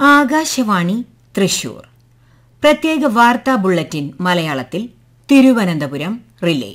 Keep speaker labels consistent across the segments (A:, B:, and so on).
A: ആകാശവാണി തൃശൂർ പ്രത്യേക വാർത്താ ബുള്ളറ്റിൻ മലയാളത്തിൽ തിരുവനന്തപുരം റിലേ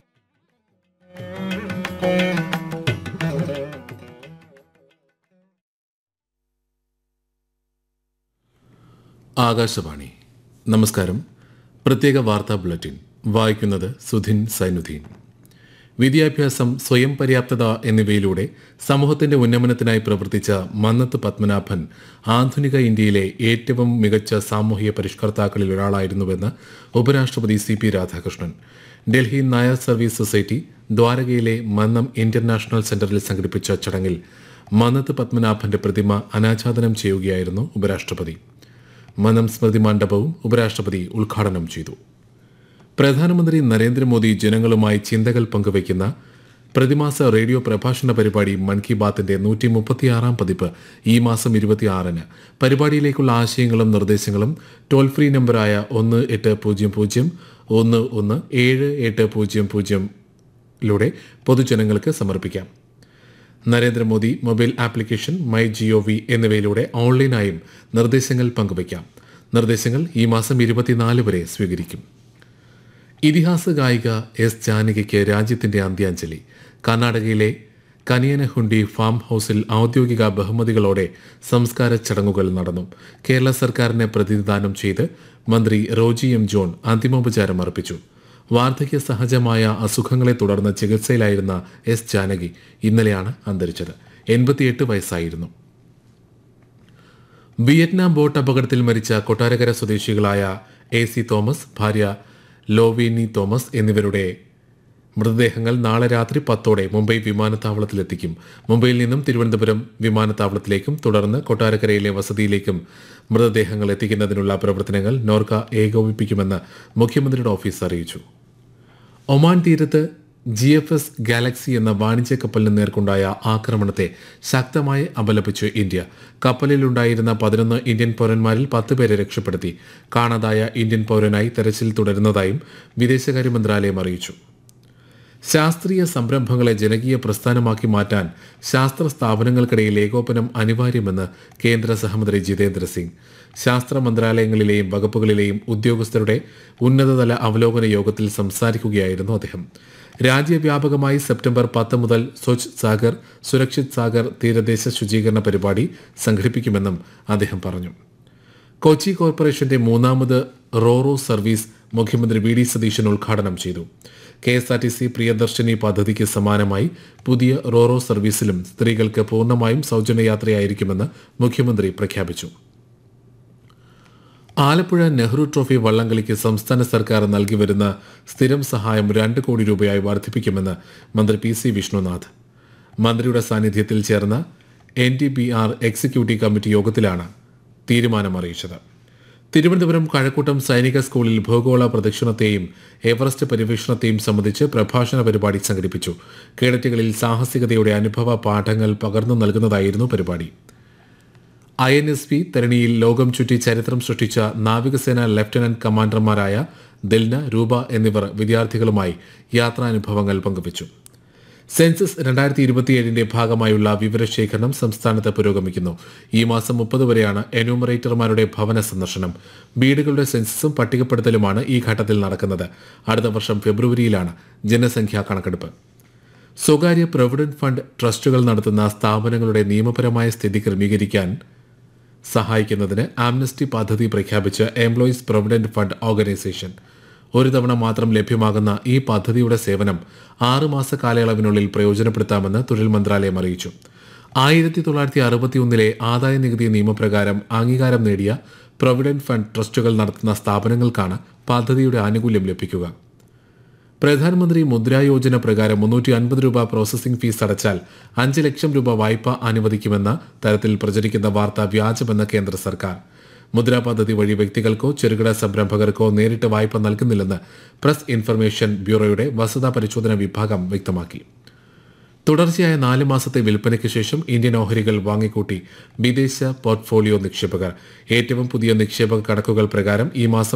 B: ആകാശവാണി നമസ്കാരം പ്രത്യേക വാർത്താ ബുള്ളറ്റിൻ വായിക്കുന്നത് സുധിൻ സൈനുദ്ദീൻ വിദ്യാഭ്യാസം സ്വയം പര്യാപ്തത എന്നിവയിലൂടെ സമൂഹത്തിന്റെ ഉന്നമനത്തിനായി പ്രവർത്തിച്ച മന്നത്ത് പത്മനാഭൻ ആധുനിക ഇന്ത്യയിലെ ഏറ്റവും മികച്ച സാമൂഹിക പരിഷ്കർത്താക്കളിൽ ഒരാളായിരുന്നുവെന്ന് ഉപരാഷ്ട്രപതി C P Radhakrishnan Delhi Nair service society ദ്വാരകയിലെ മന്നം ഇന്റർനാഷണൽ സെന്ററിൽ സംഘടിപ്പിച്ച ചടങ്ങിൽ മന്നത്ത് പത്മനാഭന്റെ പ്രതിമ അനാച്ഛാദനം ചെയ്യുകയായിരുന്നു ഉപരാഷ്ട്രപതി മനം സ്മൃതി മണ്ഡപവും ഉപരാഷ്ട്രപതി ഉദ്ഘാടനം ചെയ്തു പ്രധാനമന്ത്രി നരേന്ദ്രമോദി ജനങ്ങളുമായി ചിന്തകൾ പങ്കുവയ്ക്കുന്ന പ്രതിമാസ റേഡിയോ പ്രഭാഷണ പരിപാടി മൻ കി ബാത്തിന്റെ നൂറ്റി മുപ്പത്തിയാറാം പതിപ്പ് ഈ മാസം ഇരുപത്തിയാറിന് പരിപാടിയിലേക്കുള്ള ആശയങ്ങളും നിർദ്ദേശങ്ങളും ടോൾ ഫ്രീ നമ്പറായ ഒന്ന് എട്ട് പൂജ്യം പൂജ്യം ഒന്ന് ഒന്ന് ഏഴ് എട്ട് പൂജ്യം പൂജ്യംലൂടെ പൊതുജനങ്ങൾക്ക് സമർപ്പിക്കാം Narendra Modi mobile application my G O V എന്നിവയിലൂടെ ഓൺലൈനായും നിർദ്ദേശങ്ങൾ പങ്കുവയ്ക്കാം നിർദ്ദേശങ്ങൾ ഈ മാസം ഇരുപത്തിനാല് വരെ സ്വീകരിക്കും ഇതിഹാസ ഗായിക എസ് ജാനകിക്ക് രാജ്യത്തിന്റെ അന്ത്യാഞ്ജലി കർണാടകയിലെ കനിയനഹുണ്ടി ഫാം ഹൌസിൽ ഔദ്യോഗിക ബഹുമതികളോടെ സംസ്കാര ചടങ്ങുകൾ നടന്നു കേരള സർക്കാരിനെ പ്രതിനിധാനം ചെയ്ത് മന്ത്രി റോജി എം ജോൺ അന്തിമോപചാരം അർപ്പിച്ചു വാർദ്ധക്യ സഹജമായ അസുഖങ്ങളെ തുടർന്ന് ചികിത്സയിലായിരുന്ന എസ് ജാനകി ഇന്നലെയാണ് അന്തരിച്ചത് എൺപത്തിയെട്ട് വയസ്സായിരുന്നു വിയറ്റ്നാം ബോട്ട് അപകടത്തിൽ മരിച്ച കൊട്ടാരക്കര സ്വദേശികളായ എ സി തോമസ് ഭാര്യ ലോവീനി തോമസ് എന്നിവരുടെ മൃതദേഹങ്ങൾ നാളെ രാത്രി പത്തോടെ മുംബൈ വിമാനത്താവളത്തിലെത്തിക്കും മുംബൈയിൽ നിന്നും തിരുവനന്തപുരം വിമാനത്താവളത്തിലേക്കും തുടർന്ന് കൊട്ടാരക്കരയിലെ വസതിയിലേക്കും മൃതദേഹങ്ങൾ എത്തിക്കുന്നതിനുള്ള പ്രവർത്തനങ്ങൾ നോർക്ക ഏകോപിപ്പിക്കുമെന്ന് മുഖ്യമന്ത്രിയുടെ ഓഫീസ് അറിയിച്ചു ഒമാൻ തീരത്ത് ജി എഫ് എസ് ഗാലക്സി എന്ന വാണിജ്യ കപ്പലിന് നേർക്കുണ്ടായ ആക്രമണത്തെ ശക്തമായി അപലപിച്ചു ഇന്ത്യ കപ്പലിലുണ്ടായിരുന്ന പതിനൊന്ന് ഇന്ത്യൻ പൗരന്മാരിൽ പത്ത് പേരെ രക്ഷപ്പെടുത്തി കാണാതായ ഇന്ത്യൻ പൗരനായി തെരച്ചിൽ തുടരുന്നതായും വിദേശകാര്യ മന്ത്രാലയം അറിയിച്ചു ശാസ്ത്രീയ സംരംഭങ്ങളെ ജനകീയ പ്രസ്ഥാനമാക്കി മാറ്റാൻ ശാസ്ത്ര സ്ഥാപനങ്ങൾക്കിടയിൽ ഏകോപനം അനിവാര്യമെന്ന് കേന്ദ്ര സഹമന്ത്രി ജിതേന്ദ്ര സിംഗ് ശാസ്ത്ര മന്ത്രാലയങ്ങളിലെയും വകുപ്പുകളിലെയും ഉദ്യോഗസ്ഥരുടെ ഉന്നതതല അവലോകന യോഗത്തിൽ സംസാരിക്കുകയായിരുന്നു അദ്ദേഹം രാജ്യവ്യാപകമായി സെപ്റ്റംബർ പത്ത് മുതൽ സ്വച്ഛ് സാഗർ സുരക്ഷിത് സാഗർ തീരദേശ ശുചീകരണ പരിപാടി സംഘടിപ്പിക്കുമെന്നും അദ്ദേഹം പറഞ്ഞു കൊച്ചി കോർപ്പറേഷന്റെ മൂന്നാമത് റോറോ സർവീസ് മുഖ്യമന്ത്രി വി ഡി സതീശൻ ഉദ്ഘാടനം ചെയ്തു K S R T C Priyadarshini പദ്ധതിക്ക് സമാനമായി പുതിയ റോറോ സർവീസിലും സ്ത്രീകൾക്ക് പൂർണ്ണമായും സൗജന്യ യാത്രയായിരിക്കുമെന്ന് മുഖ്യമന്ത്രി പ്രഖ്യാപിച്ചു ആലപ്പുഴ നെഹ്റു ട്രോഫി വള്ളംകളിക്ക് സംസ്ഥാന സർക്കാർ നൽകി വരുന്ന സ്ഥിരം സഹായം രണ്ട് കോടി രൂപയായി വർദ്ധിപ്പിക്കുമെന്ന് മന്ത്രി പി സി വിഷ്ണുനാഥ് മന്ത്രിയുടെ സാന്നിധ്യത്തിൽ ചേർന്ന N T B R executive committee യോഗത്തിലാണ് തീരുമാനം അറിയിച്ചത് തിരുവനന്തപുരം കഴക്കൂട്ടം സൈനിക സ്കൂളിൽ ഭൂഗോള പ്രദക്ഷിണത്തെയും എവറസ്റ്റ് പര്യവേഷണത്തെയും സംബന്ധിച്ച് പ്രഭാഷണ പരിപാടി സംഘടിപ്പിച്ചു കേഡറ്റുകളിൽ സാഹസികതയുടെ അനുഭവ പാഠങ്ങൾ പകർന്നു നൽകുന്നതായിരുന്നു പരിപാടി ഐ എൻ എസ് പി തരണിയിൽ ലോകം ചുറ്റി ചരിത്രം സൃഷ്ടിച്ച നാവികസേന ലഫ്റ്റനന്റ് കമാൻഡർമാരായ ദിൽന രൂപ എന്നിവർ വിദ്യാർത്ഥികളുമായി യാത്രാനുഭവങ്ങൾ പങ്കുവച്ചു സെൻസസ് രണ്ടായിരത്തി ഇരുപത്തിയേഴിന്റെ ഭാഗമായുള്ള വിവരശേഖരണം സംസ്ഥാനത്ത് പുരോഗമിക്കുന്നു ഈ മാസം മുപ്പത് വരെയാണ് എന്യൂമറേറ്റർമാരുടെ ഭവന സന്ദർശനം വീടുകളുടെ സെൻസസും പട്ടികപ്പെടുത്തലുമാണ് ഈ ഘട്ടത്തിൽ നടക്കുന്നത് അടുത്ത വർഷം ഫെബ്രുവരിയിലാണ് ജനസംഖ്യാ കണക്കെടുപ്പ് സ്വകാര്യ പ്രൊവിഡന്റ് ഫണ്ട് ട്രസ്റ്റുകൾ നടത്തുന്ന സ്ഥാപനങ്ങളുടെ നിയമപരമായ സ്ഥിതി ക്രമീകരിക്കാൻ സഹായിക്കുന്നതിന് ആംനസ്റ്റി പദ്ധതി പ്രഖ്യാപിച്ച എംപ്ലോയീസ് പ്രൊവിഡന്റ് ഫണ്ട് ഓർഗനൈസേഷൻ ഒരു തവണ മാത്രം ലഭ്യമാകുന്ന ഈ പദ്ധതിയുടെ സേവനം ആറ് മാസ കാലയളവിനുള്ളിൽ പ്രയോജനപ്പെടുത്താമെന്ന് തൊഴിൽ മന്ത്രാലയം അറിയിച്ചു ആയിരത്തി തൊള്ളായിരത്തി അറുപത്തിയൊന്നിലെ ആദായ നികുതി നിയമപ്രകാരം അംഗീകാരം നേടിയ പ്രൊവിഡന്റ് ഫണ്ട് ട്രസ്റ്റുകൾ നടത്തുന്ന സ്ഥാപനങ്ങൾക്കാണ് പദ്ധതിയുടെ ആനുകൂല്യം ലഭിക്കുക പ്രധാനമന്ത്രി മുദ്രാ യോജന പ്രകാരം മുന്നൂറ്റി അൻപത് രൂപ പ്രോസസിംഗ് ഫീസ് അടച്ചാൽ അഞ്ച് ലക്ഷം രൂപ വായ്പ അനുവദിക്കുമെന്ന തരത്തിൽ പ്രചരിക്കുന്ന വാർത്ത വ്യാജമെന്ന് കേന്ദ്ര സർക്കാർ മുദ്രാ പദ്ധതി വഴി വ്യക്തികൾക്കോ ചെറുകിട സംരംഭകർക്കോ നേരിട്ട് വായ്പ നൽകുന്നില്ലെന്ന് പ്രസ് ഇൻഫർമേഷൻ ബ്യൂറോയുടെ വസ്തുതാ പരിശോധന വിഭാഗം വ്യക്തമാക്കി തുടർച്ചയായ നാല് മാസത്തെ വിൽപ്പനയ്ക്ക് ശേഷം ഇന്ത്യൻ ഓഹരികൾ വാങ്ങിക്കൂട്ടി വിദേശ പോർട്ട്ഫോളിയോ നിക്ഷേപകർ ഏറ്റവും പുതിയ നിക്ഷേപക കണക്കുകൾ പ്രകാരം ഈ മാസം